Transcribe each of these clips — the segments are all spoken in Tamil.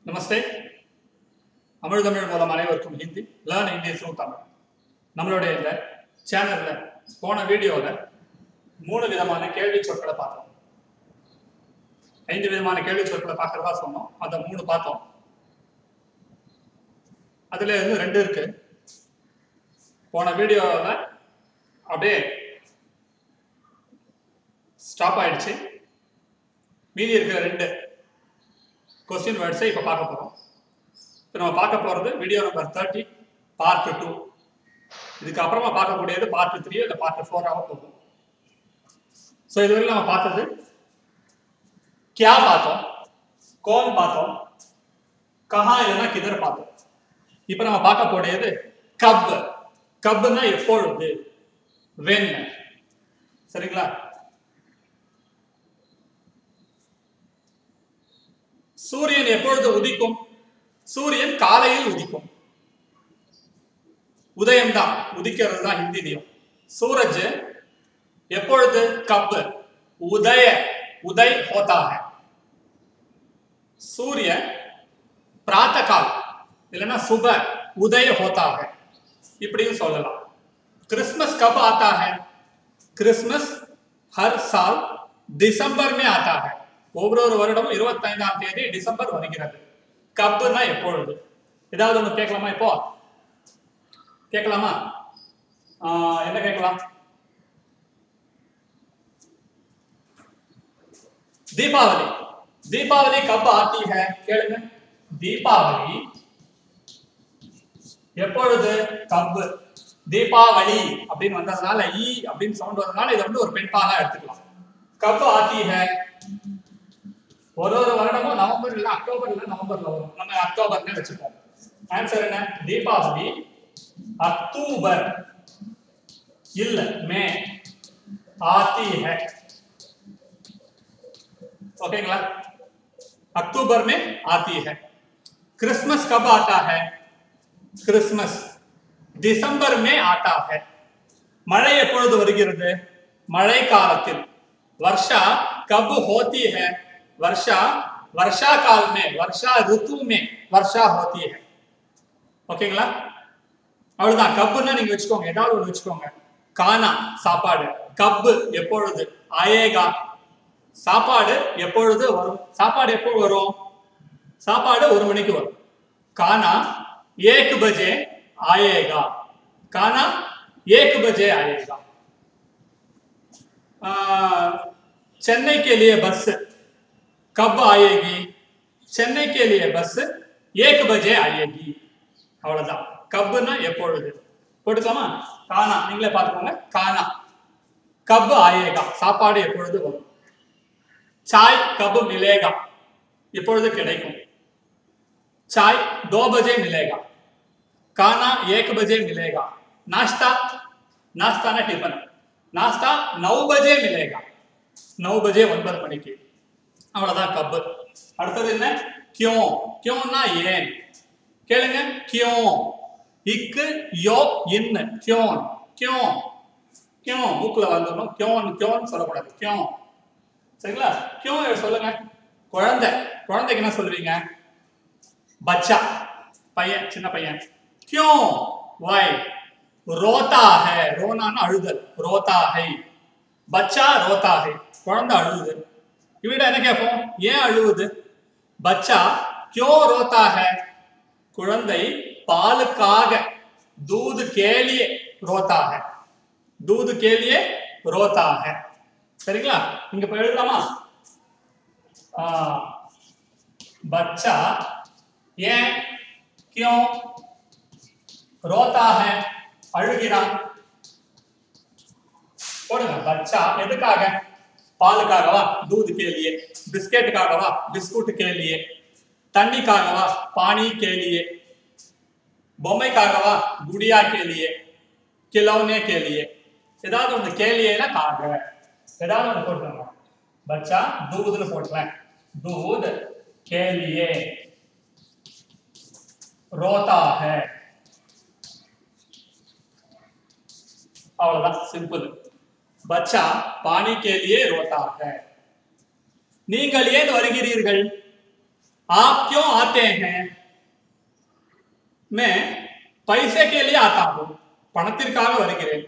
நமஸ்தே அமிழ் தமிழ் மூலம் அனைவருக்கும் ஹிந்தி லேர்ன் இந்திய த்ரூ தமிழ் நம்மளுடைய இந்த சேனல்ல போன வீடியோல மூணு விதமான கேள்வி சொற்களை பார்த்தோம் ஐந்து விதமான கேள்வி சொற்களை பார்க்கறதா சொன்னோம் அந்த மூணு பார்த்தோம் அதுல இருந்து ரெண்டு இருக்கு போன வீடியோவில் அப்படியே ஸ்டாப் ஆயிடுச்சு மீதி இருக்கிற ரெண்டு கொஸ்டின் வேர்ட்ஸை இப்போ பார்க்க போகிறோம் இப்போ நம்ம பார்க்க போகிறது video number thirty part two இதுக்கு அப்புறமா பார்க்கக்கூடியது பார்ட் த்ரீ இல்லை பார்ட் ஃபோராக போகும் ஸோ இதுவரையும் நம்ம பார்த்தது கியா பார்த்தோம் கோன் பார்த்தோம் கஹா இல்லைன்னா கிதர் பார்த்தோம் இப்போ நம்ம பார்க்க போடையது கப் கப்னா எப்பொழுது வென் சரிங்களா சூரியன் எப்பொழுது உதிக்கும் சூரியன் காலையில் உதிக்கும் உதயம் தான் உதிக்கிறது தான் ஹிந்திலையும் சூரஜ் எப்பொழுது கப் உதய உதய் होता है सूर्य प्रातः काल இல்லைன்னா சுப உதய होता है இப்படியும் சொல்லலாம் क्रिसमस कब आता है क्रिसमस हर साल दिसंबर में आता है ஒவ்வொரு வருடமும் இருபத்தைந்தாம் தேதி டிசம்பர் வருகிறது கப்புனா எப்பொழுது ஏதாவது ஒன்று கேட்கலாமா இப்போ கேட்கலாமா ஆஹ் என்ன கேட்கலாம் தீபாவளி தீபாவளி கப் ஆத்தி है கேளுங்க தீபாவளி எப்பொழுது கப் தீபாவளி அப்படின்னு வந்ததுனால ஈ அப்படின்னு சவுண்ட் வந்ததுனால இதை வந்து ஒரு பெண்பாலா எடுத்துக்கலாம் கப் ஆத்தி है ஒரு ஒரு வருடமும் நவம்பர் இல்ல அக்டோபர் இல்ல நவம்பர்ல வரும் நம்ம அக்டோபர்னு வச்சுப்போம் ஆன்சர் என்ன தீபாவளி அக்டோபர் இல்ல மே ஆத்தி है ओकेங்களா अक्टूबर में आती है क्रिसमस कब आता है क्रिसमस दिसंबर में आता है மழை எப்பொழுது வருகிறது மழை காலத்தில் वर्षा कब होती है वर्षा वर्षा काल में वर्षा ऋतु में वर्षा होती है ஓகேங்களா அவ்வளவுதான் கப்புன்னா நீங்க வச்சுக்கோங்க ஏதாவது ஒன்று வச்சுக்கோங்க கானா சாப்பாடு கப்பு எப்பொழுது ஆயேகா சாப்பாடு எப்பொழுது வரும் சாப்பாடு எப்போ வரும் சாப்பாடு ஒரு மணிக்கு வரும் கானா ஏக் பஜே ஆயேகா கானா ஏக் बजे आएगा चेन्नई के लिए बस कब आएगी चेन्नई के लिए बस एक बजे आएगी அவ்வளவுதான் கப்புன்னா எப்பொழுது போட்டுக்கலாமா கானா நீங்களே பார்த்துக்கோங்க கானா கப் ஆயேகா சாப்பாடு எப்பொழுது வரும் चाय कब मिलेगा எப்பொழுது கிடைக்கும் चाय दो बजे मिलेगा खाना एक बजे मिलेगा नाश्ता नाश्ता ना टिफिन नाश्ता नौ बजे मिलेगा नौ बजे ஒன்பது மணிக்கு அவ்வளவுதான் கப்பு அடுத்தது என்ன கியோ கியோன்னா ஏன் கேளுங்க கியோ இக்கு யோ இன் கியோன் கியோ கியோ மூக்குல வந்துடணும் கியோன் கியோன்னு சொல்லக்கூடாது கியோ சரிங்களா கியோ சொல்லுங்க குழந்தை குழந்தைக்கு என்ன சொல்லுவீங்க பச்சா பையன் சின்ன பையன் கியோ வை ரோதா ஹை ரோனான்னு அழுதல் ரோதா ஹை பச்சா ரோதா ஹை குழந்தை அழுகுது இவட என்ன கேட்போம் ஏன் அழுவுது பச்சா கியோ ரோதா ஹை குழந்தை பாலுக்காக दूध के लिए रोता है दूध के लिए रोता है சரிங்களா இங்க போய் எழுதலாமா ஆ, बच्चा ஏன் क्यों रोता है அழுகிறான் போடுங்க बच्चा எதுக்காக பாலுக்காகவா दूध के लिए பிஸ்கெட்டுக்காகவா பிஸ்கூட் के लिए தண்ணிக்காகவா पानी के लिए பொம்மைக்காகவா குடியா के लिए खिलौने के लिए ஏதாவது ஒன்று கேலியேனா காக ஏதாவது ஒன்று போட்டுருங்க பச்சா दूधன்னு போட்டுறேன் दूध के लिए रोता है அவ்வளவுதான் சிம்பிள் பச்சா பானி के लिए रोता है நீங்கள் ஏன் வருகிறீர்கள் आप क्यों आते हैं मैं पैसे के लिए आता हूं பணத்திற்காக வருகிறேன்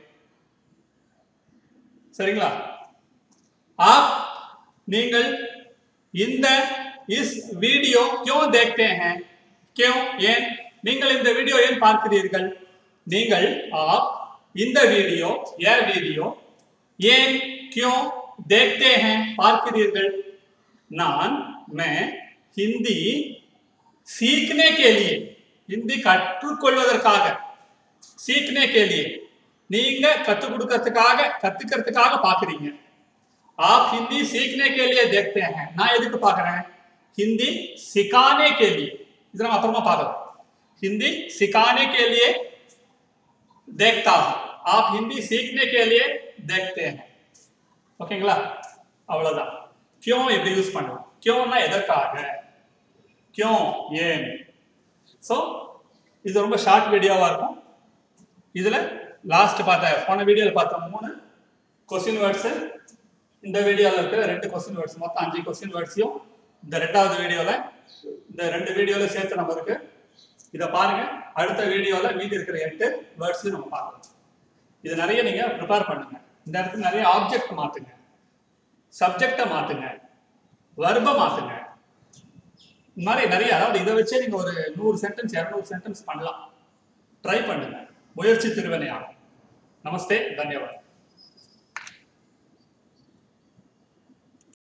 சரிங்களா आप நீங்கள் இந்த इस வீடியோ क्यों देखते हैं क्यों ஏன் நீங்கள் இந்த வீடியோ ஏன் பார்க்கிறீர்கள் நீங்கள் आप இந்த வீடியோ यह வீடியோ ஏன் क्यों देखते हैं பார்க்கிறீர்கள் நான் मैं हिंदी सीखने के लिए हिंदी கற்றுக்கொள்வதற்காக सीखने के लिए நீங்க கத்து கொடுக்கறதுக்காக கத்துக்கிறதுக்காக பாக்குறீங்க आप हिंदी सीखने के लिए देखते हैं நான் எதுக்கு பார்க்கறேன் हिंदी सिखाने के लिए இது நம்ம அப்புறமா பார்க்கலாம் हिंदी सिखाने के लिए देखता हूं आप हिंदी सीखने के लिए देखते हैं ஓகேங்களா அவ்வளவுதான் क्यों எப்படி யூஸ் பண்ணலாம் क्योंனா எதற்காக क्यों ஏன் ஸோ இது ரொம்ப ஷார்ட் வீடியோவா இருக்கும் இதுல லாஸ்ட் பார்த்த போன வீடியோவில் பார்த்த மூணு கொஸ்டின் வேர்ட்ஸ் இந்த வீடியோவில் இருக்கிற ரெண்டு கொஸ்டின் வேர்ட்ஸ் மொத்தம் அஞ்சு கொஸ்டின் வேர்ட்ஸையும் இந்த ரெண்டாவது வீடியோவில் இந்த ரெண்டு வீடியோவில் சேர்த்து நம்ம இருக்கு இதை பாருங்க அடுத்த வீடியோவில் மீதி இருக்கிற எட்டு வேர்ட்ஸையும் நம்ம பார்க்கலாம் இது நிறைய நீங்க ப்ரிப்பேர் பண்ணுங்க இந்த இடத்துல நிறைய ஆப்ஜெக்ட் மாத்துங்க சப்ஜெக்டை மாத்துங்க வர்பை மாத்துங்க இந்த மாதிரி நிறைய அதாவது இதை வச்சே நீங்க ஒரு நூறு சென்டென்ஸ் இரநூறு சென்டென்ஸ் பண்ணலாம் ட்ரை பண்ணுங்க முயற்சி திருவினையாகும் நமஸ்தே தன்யவாத்